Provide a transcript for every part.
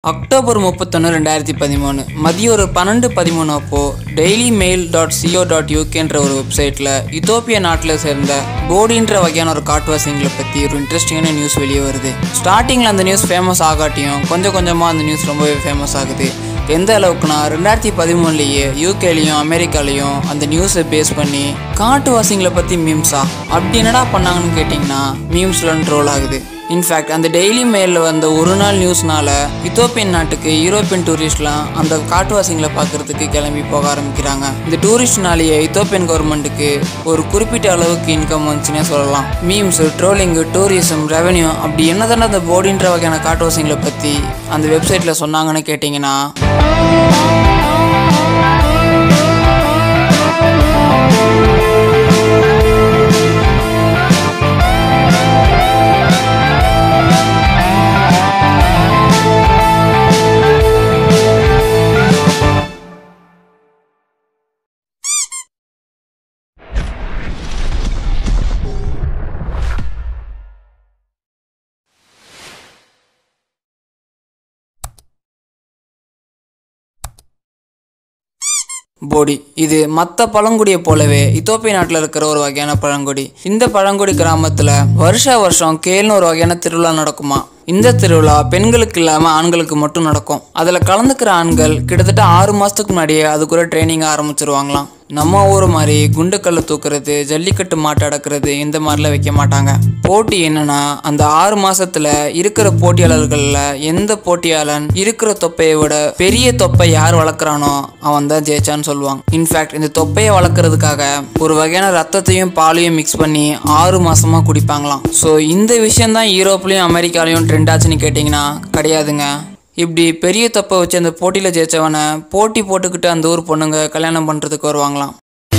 October முப்பத்தொன்று ரெண்டாயிரத்தி பதிமூணு மதியம் ஒரு பன்னெண்டு பதிமூணு அப்போ daily mail dot co dot யூகேன்ற ஒரு வெப்சைட்டில் இத்தோப்பியா நாட்டில் சேர்ந்த போடின்ற வகையான ஒரு காட்டுவாசிங்களை பற்றி ஒரு இன்ட்ரெஸ்டிங்கான நியூஸ் வெளியே வருது ஸ்டார்டிங்கில் அந்த நியூஸ் ஃபேமஸ் ஆகாட்டியும் கொஞ்சம் கொஞ்சமாக அந்த நியூஸ் ரொம்பவே ஃபேமஸ் ஆகுது எந்த அளவுக்குனா ரெண்டாயிரத்தி பதிமூணுலேயே யூகேலையும் அமெரிக்காலையும் அந்த நியூஸை பேஸ் பண்ணி காட்டுவாசிங்களை பற்றி மீம்ஸா அப்படி என்னடா பண்ணாங்கன்னு கேட்டிங்கன்னா மீம்ஸ்லாம் ட்ரோல் ஆகுது இன்ஃபேக்ட் அந்த டெய்லி மெயிலில் வந்த ஒரு நாள் நியூஸ்னால இத்தோப்பியன் நாட்டுக்கு யூரோப்பியன் டூரிஸ்ட்லாம் அந்த காட்டுவாசிங்களை பார்க்கறதுக்கு கிளம்பி போக ஆரம்பிக்கிறாங்க இந்த டூரிஸ்ட்னாலேயே இத்தோப்பியன் கவர்மெண்ட்டுக்கு ஒரு குறிப்பிட்ட அளவுக்கு இன்கம் வந்துச்சுன்னே சொல்லலாம் மீம்ஸ் ட்ரோலிங்கு டூரிசம் ரெவென்யூ அப்படி என்னதானே அந்த போடின்ற வகையான காட்டுவாசிங்களை பற்றி அந்த வெப்சைட்டில் சொன்னாங்கன்னு கேட்டிங்கன்னா போடி இது மற்ற பழங்குடியை போலவே இத்தோப்பிய நாட்டில் இருக்கிற ஒரு வகையான பழங்குடி இந்த பழங்குடி கிராமத்தில் வருஷ வருஷம் கேல்னு ஒரு வகையான திருவிழா நடக்குமா இந்த திருவிழா பெண்களுக்கு இல்லாமல் ஆண்களுக்கு மட்டும் நடக்கும் அதில் கலந்துக்கிற ஆண்கள் கிட்டத்தட்ட ஆறு மாதத்துக்கு முன்னாடியே அதுக்குள்ள ட்ரைனிங் ஆரம்பிச்சிருவாங்களாம் நம்ம ஊர் மாதிரி குண்டுக்கல்லை தூக்குறது ஜல்லிக்கட்டு மாட்டு அடக்கிறது இந்த மாதிரிலாம் வைக்க மாட்டாங்க போட்டி என்னன்னா அந்த ஆறு மாசத்துல இருக்கிற போட்டியாளர்கள்ல எந்த போட்டியாளன் இருக்கிற தொப்பையை விட பெரிய தொப்பை யார் வளர்க்குறானோ அவன் தான் ஜெயிச்சான்னு சொல்லுவாங்க இன்ஃபேக்ட் இந்த தொப்பையை வளர்க்குறதுக்காக ஒரு வகையான ரத்தத்தையும் பாலையும் மிக்ஸ் பண்ணி ஆறு மாசமா குடிப்பாங்களாம் ஸோ இந்த விஷயம் தான் யூரோப்லயும் அமெரிக்காலையும் ட்ரெண்ட் ஆச்சுன்னு கேட்டிங்கன்னா கிடையாதுங்க இப்படி பெரிய தொப்பை வச்சு அந்த போட்டியில் ஜெயிச்சவனை போட்டி போட்டுக்கிட்டு அந்த ஊர் பொண்ணுங்க கல்யாணம் பண்ணுறதுக்கு வருவாங்களாம்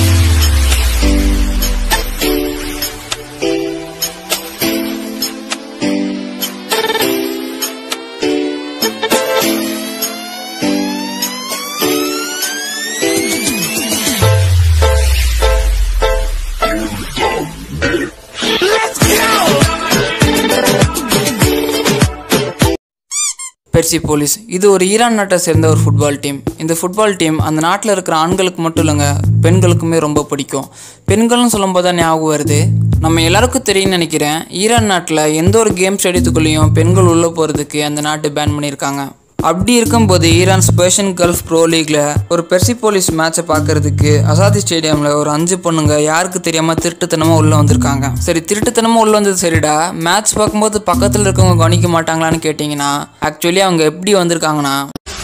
பெர்சி போலீஸ் இது ஒரு ஈரான் நாட்டை சேர்ந்த ஒரு ஃபுட்பால் டீம் இந்த ஃபுட்பால் டீம் அந்த நாட்டில் இருக்கிற ஆண்களுக்கு மட்டும் இல்லைங்க பெண்களுக்குமே ரொம்ப பிடிக்கும் பெண்கள்னு சொல்லும்போது தான் ஞாபகம் வருது நம்ம எல்லாருக்கும் தெரியும்னு நினைக்கிறேன் ஈரான் நாட்டில் எந்த ஒரு கேம் ஸ்டேடியத்துக்குள்ளேயும் பெண்கள் உள்ளே போகிறதுக்கு அந்த நாட்டு பேன் பண்ணியிருக்காங்க அப்படி இருக்கும்போது ஈரான் ஸ்பெஷன் கல்ஃப் ப்ரோ லீக்ல ஒரு பெர்சிபோலிஸ் மேட்சை பார்க்கறதுக்கு அசாதி ஸ்டேடியம்ல ஒரு அஞ்சு பொண்ணுங்க யாருக்கு தெரியாம திருட்டுத்தனமா உள்ள வந்திருக்காங்க சரி திருட்டுத்தனமா உள்ள வந்தது சரிடா மேட்ச் பார்க்கும்போது பக்கத்துல இருக்கவங்க கவனிக்க மாட்டாங்களான்னு கேட்டிங்கன்னா ஆக்சுவலி அவங்க எப்படி வந்திருக்காங்கன்னா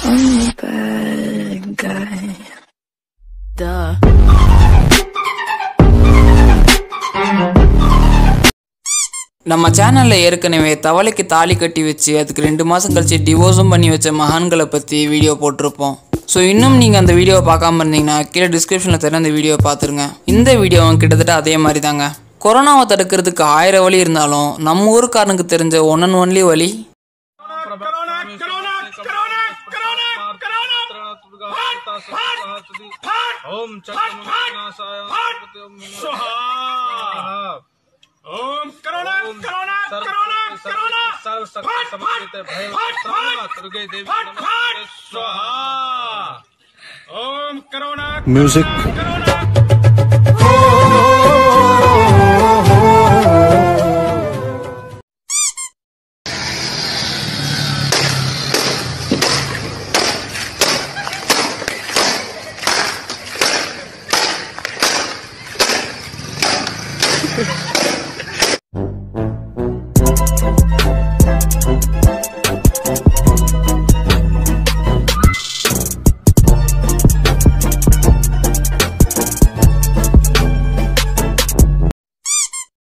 bad guy. Duh. நம்ம சேனல்ல ஏற்கனவே தவளைக்கு தாலி கட்டி வச்சு அதுக்கு ரெண்டு மாசம் கழிச்சு டிவோர்ஸும் பண்ணி வச்ச மகான்களை பத்தி வீடியோ போட்டிருப்போம் ஸோ இன்னும் நீங்கள் அந்த வீடியோவை பார்க்காம இருந்தீங்கன்னா கீழே டிஸ்கிரிப்ஷனில் தர அந்த வீடியோவை பார்த்துருங்க இந்த வீடியோவும் கிட்டத்தட்ட அதே மாதிரி தாங்க கொரோனாவை தடுக்கிறதுக்கு ஆயிரம் வழி இருந்தாலும் நம்ம ஊருக்காரனுக்கு தெரிஞ்ச ஒன் அண்ட் ஒன்லி வழி corona corona corona corona corona Om चक्रमनाशाय स्वाहा Om corona corona corona corona सर्व शक्ति समर्पित भय दुर्गे देवी फट फट स्वाहा ओम करोना Music